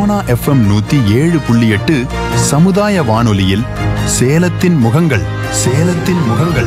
Sona FM நூத்தி ஏழு புள்ளி எட்டு சமுதாய வானொலியில் சேலத்தின் முகங்கள் சேலத்தின் முகங்கள்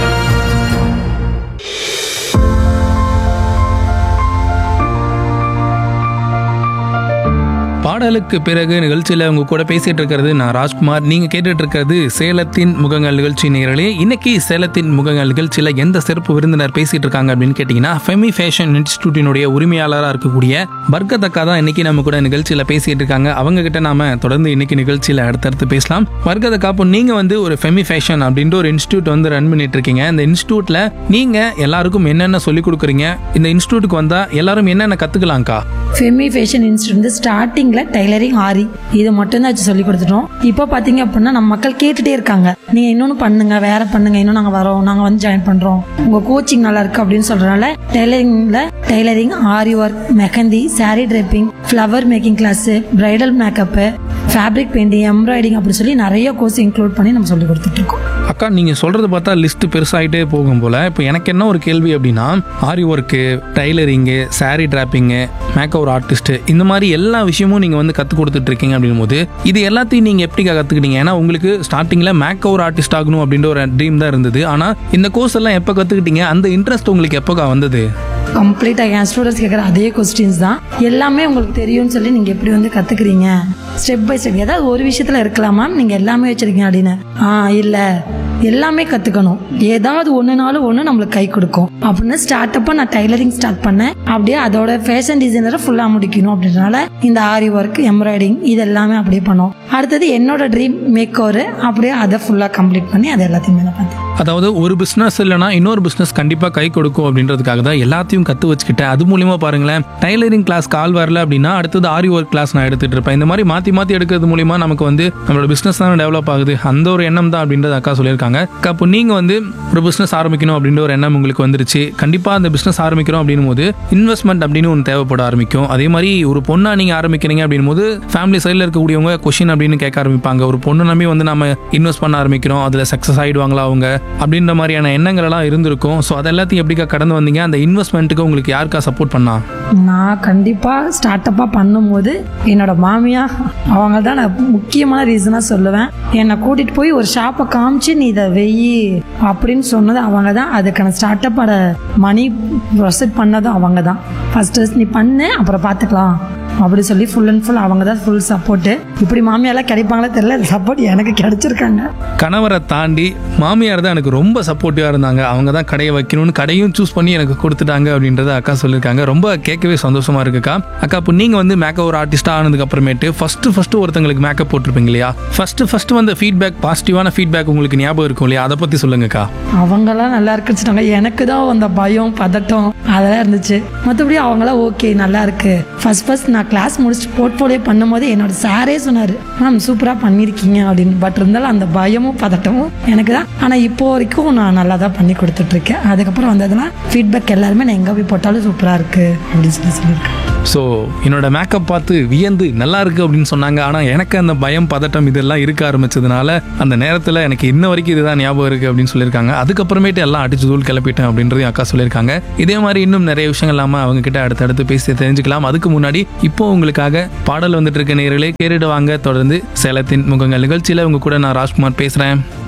பாடலுக்கு பிறகு நிகழ்ச்சியில் உங்க கூட பேசிட்டு இருக்கிறது நான் ராஜ்குமார் நீங்க கேட்டுட்டு இருக்கிறது சேலத்தின் முகங்கள் நிகழ்ச்சி நேரலே இன்னைக்கு சேலத்தின் முகங்கள் நிகழ்ச்சியில் எந்த சிறப்பு விருந்தினர் பேசிட்டு இருக்காங்க அப்படின்னு கேட்டீங்கன்னா ஃபெமி ஃபேஷன் இன்ஸ்டிடியூட்டினுடைய உரிமையாளராக இருக்கக்கூடிய பர்கத் அக்கா தான் இன்னைக்கு நம்ம கூட நிகழ்ச்சியில் பேசிட்டு இருக்காங்க அவங்க கிட்ட நாம தொடர்ந்து இன்னைக்கு நிகழ்ச்சியில் அடுத்தடுத்து பேசலாம் பர்கத் அக்கா இப்போ நீங்க வந்து ஒரு ஃபெமி ஃபேஷன் அப்படின்ற ஒரு இன்ஸ்டியூட் வந்து ரன் பண்ணிட்டு இருக்கீங்க இந்த இன்ஸ்டியூட்ல நீங்க எல்லாருக்கும் என்னென்ன சொல்லி கொடுக்குறீங்க இந்த இன்ஸ்டியூட்டுக்கு வந்தா எல்லாரும் என்னென்ன கத்துக்கலாம்க்கா ஃபெமி ஃபேஷன் இன்ஸ்டியூட் வந்து ஸ்டார்டிங்ல டைலரிங் ஆரி இது மட்டும் தான் வச்சு சொல்லி கொடுத்துட்டோம் இப்போ பாத்தீங்க அப்படின்னா நம்ம மக்கள் கேட்டுட்டே இருக்காங்க நீங்க இன்னொன்னு பண்ணுங்க வேற பண்ணுங்க இன்னும் நாங்க வரோம் நாங்க வந்து ஜாயின் பண்றோம் உங்க கோச்சிங் நல்லா இருக்கு அப்படின்னு சொல்றதுனால டைலரிங்ல tailoring aari work mehndi sari draping flower making class bridal makeup fabric painting embroidering அப்படி சொல்லி நிறைய கோர்ஸ் இன்க்ளூட் பண்ணி நம்ம சொல்லி கொடுத்துட்டு இருக்கோம் அக்கா நீங்க சொல்றது பார்த்தா லிஸ்ட் பெருசாயிட்டே போகும் போல இப்போ எனக்கு என்ன ஒரு கேள்வி அப்படின்னா aari work tailoring sari draping makeover artist இந்த மாதிரி எல்லா விஷயமும் நீங்க வந்து கற்றுக் கொடுத்துட்டு இருக்கீங்க அப்படின் போது இது எல்லாத்தையும் நீங்க எப்படிக்கா கத்துக்கிட்டீங்க ஏன்னா உங்களுக்கு ஸ்டார்டிங்ல மேக்கவர் ஆர்டிஸ்ட் ஆகணும் அப்படின்ற ஒரு ட்ரீம் தான் இருந்தது ஆனா இந்த கோர்ஸ் எல்லாம் எப்போ கத்துக்கிட்டீங்க அந்த இன்ட்ரெஸ்ட் உங்களுக்கு எப்போக்கா வந்தது கம்ப்ளீட்டாக என் ஸ்டூடெண்ட்ஸ் கேட்குற அதே கொஸ்டின்ஸ் தான் எல்லாமே உங்களுக்கு தெரியும்னு சொல்லி நீங்கள் எப்படி வந்து கற்றுக்குறீங்க ஸ்டெப் பை ஸ்டெப் ஏதாவது ஒரு விஷயத்தில் இருக்கலாம் மேம் நீங்கள் எல்லாமே வச்சிருக்கீங்க அப்படின்னு ஆ இல்லை எல்லாமே கற்றுக்கணும் ஏதாவது ஒன்றுனாலும் ஒன்று நம்மளுக்கு கை கொடுக்கும் அப்படின்னு ஸ்டார்ட் அப்போ நான் டைலரிங் ஸ்டார்ட் பண்ணேன் அப்படியே அதோட ஃபேஷன் டிசைனரை ஃபுல்லாக முடிக்கணும் அப்படின்றனால இந்த ஆரி ஒர்க் எம்ப்ராய்டிங் இது எல்லாமே அப்படியே பண்ணோம் அடுத்தது என்னோட ட்ரீம் மேக் ஓவர் அப்படியே அதை ஃபுல்லாக கம்ப்ளீட் பண்ணி அது எல்லாத்தையுமே நான் பார்த்தேன் அதாவது ஒரு பிஸ்னஸ் இல்லைனா இன்னொரு பிஸ்னஸ் கண்டிப்பாக கை கொடுக்கும் அப்படின்றதுக்காக தான் எல்லாத்தையும் கற்று வச்சுக்கிட்டேன் அது மூலியமா பாருங்களேன் டைலரிங் கிளாஸ் கால் வரல அப்படின்னா அடுத்தது ஆரி ஒர்க் கிளாஸ் நான் எடுத்துட்டு இருப்பேன் இந்த மாதிரி மாற்றி மாற்றி எடுக்கிறது மூலியமா நமக்கு வந்து நம்மளோட பிஸ்னஸ் தான் டெவலப் ஆகுது அந்த ஒரு எண்ணம் தான் அப்படின்றது அக்கா சொல்லியிருக்காங்க அக்கா இப்போ நீங்கள் வந்து ஒரு பிஸ்னஸ் ஆரம்பிக்கணும் அப்படின்ற ஒரு எண்ணம் உங்களுக்கு வந்துருச்சு கண்டிப்பாக அந்த பிஸ்னஸ் ஆரம்பிக்கிறோம் அப்படின்னும் போது இன்வெஸ்ட்மெண்ட் அப்படின்னு ஒன்று தேவைப்பட ஆரம்பிக்கும் அதே மாதிரி ஒரு பொண்ணா நீங்கள் ஆரம்பிக்கிறீங்க அப்படின்னும் போது ஃபேமிலி சைடில் இருக்கக்கூடியவங்க கொஷின் அப்படின்னு கேட்க ஆரம்பிப்பாங்க ஒரு பொண்ணு நம்பி வந்து நம்ம இன்வெஸ்ட் பண்ண ஆரம்பிக்கிறோம் அதில் சக்ஸஸ் ஆயிடுவாங்களா அவங்க அப்படின்ற மாதிரியான எண்ணங்கள் எல்லாம் இருந்திருக்கும் ஸோ அது எல்லாத்தையும் எப்படிக்கா கடந்து வந்தீங்க அந்த இன்வெஸ்ட்மெண்ட்டுக்கு உங்களுக்கு யாருக்கா சப்போர்ட் பண்ணா நான் கண்டிப்பாக ஸ்டார்ட் அப்பாக பண்ணும்போது என்னோட மாமியா அவங்க தான் நான் முக்கியமான ரீசனாக சொல்லுவேன் என்னை கூட்டிகிட்டு போய் ஒரு ஷாப்பை காமிச்சு நீ இதை வெயி அப்படின்னு சொன்னது அவங்க தான் அதுக்கான ஸ்டார்ட் அப்போட மணி ப்ரொசீட் பண்ணதும் அவங்க தான் ஃபஸ்ட்டு நீ பண்ணு அப்புறம் பார்த்துக்கலாம் அப்படி சொல்லி ஃபுல் அண்ட் ஃபுல் அவங்க தான் ஃபுல் சப்போர்ட்டு இப்படி மாமியாலாம் கிடைப்பாங்களே தெரியல சப்போர்ட் எனக்கு கிடைச்சிருக்காங்க கணவரை தாண்டி மாமியார் தான் எனக்கு ரொம்ப சப்போர்ட்டிவாக இருந்தாங்க அவங்க தான் கடையை வைக்கணும்னு கடையும் சூஸ் பண்ணி எனக்கு கொடுத்துட்டாங்க அப்படின்றத அக்கா சொல்லியிருக்காங்க ரொம்ப கேட்கவே சந்தோஷமா இருக்குக்கா அக்கா இப்போ நீங்கள் வந்து மேக்கப் ஒரு ஆர்டிஸ்டாக ஆனதுக்கு அப்புறமேட்டு ஃபர்ஸ்ட் ஃபர்ஸ்ட் ஒருத்தங்களுக்கு மேக்கப் போட்டிருப்பீங்க இல்லையா ஃபர்ஸ்ட் ஃபர்ஸ்ட் வந்த ஃபீட்பேக் பாசிட்டிவான ஃபீட்பேக் உங்களுக்கு ஞாபகம் இருக்கும் இல்லையா அதை பற்றி சொல்லுங்கக்கா அவங்கெல்லாம் நல்லா இருக்குன்னு சொன்னாங்க எனக்கு தான் அந்த பயம் பதட்டம் அதெல்லாம் இருந்துச்சு மற்றபடி அவங்களாம் ஓகே நல்லா இருக்கு ஃபர்ஸ்ட் ஃபர்ஸ்ட் நான் கிளாஸ் முடிச்சுட்டு போர்ட்ஃபோலியோ பண்ணும்போது என்னோட சாரே சொன்னார் மேம் சூப்பராக பண்ணியிருக்கீங்க அப்படின்னு பட் இருந்தாலும் அந்த பயமும் பதட்டமும் எனக்கு தான் ஆனால் இப்போ வரைக்கும் நான் நல்லா தான் பண்ணி கொடுத்துட்ருக்கேன் அதுக்கப்புறம் வந்ததுன்னா ஃபீட்பேக் எல்லாருமே நான் எங்கே போய் போட்டாலும் சூப்பராக இருக்கு அப்படின்னு சொல்லி சொல்லியிருக்கேன் ஸோ என்னோட மேக்கப் பார்த்து வியந்து நல்லா இருக்கு அப்படின்னு சொன்னாங்க ஆனால் எனக்கு அந்த பயம் பதட்டம் இதெல்லாம் இருக்க ஆரம்பிச்சதுனால அந்த நேரத்தில் எனக்கு இன்ன வரைக்கும் இதுதான் ஞாபகம் இருக்கு அப்படின்னு சொல்லியிருக்காங்க அதுக்கப்புறமேட்டு எல்லாம் அடிச்சு தூள் கிளப்பிட்டேன் அப்படின்றதையும் அக்கா சொல்லியிருக்காங்க இதே மாதிரி இன்னும் நிறைய விஷயங்கள் இல்லாமல் அவங்க கிட்ட அடுத்தடுத்து பேசி தெரிஞ்சுக்கலாம் அதுக்கு முன்னாடி இப்போ உங்களுக்காக பாடல் வந்துட்டு இருக்க நேர்களே கேட்டுட்டு வாங்க தொடர்ந்து சேலத்தின் முகங்கள் நிகழ்ச்சியில் உங்க கூட நான் ராஜ்குமார் பேசுகிறேன்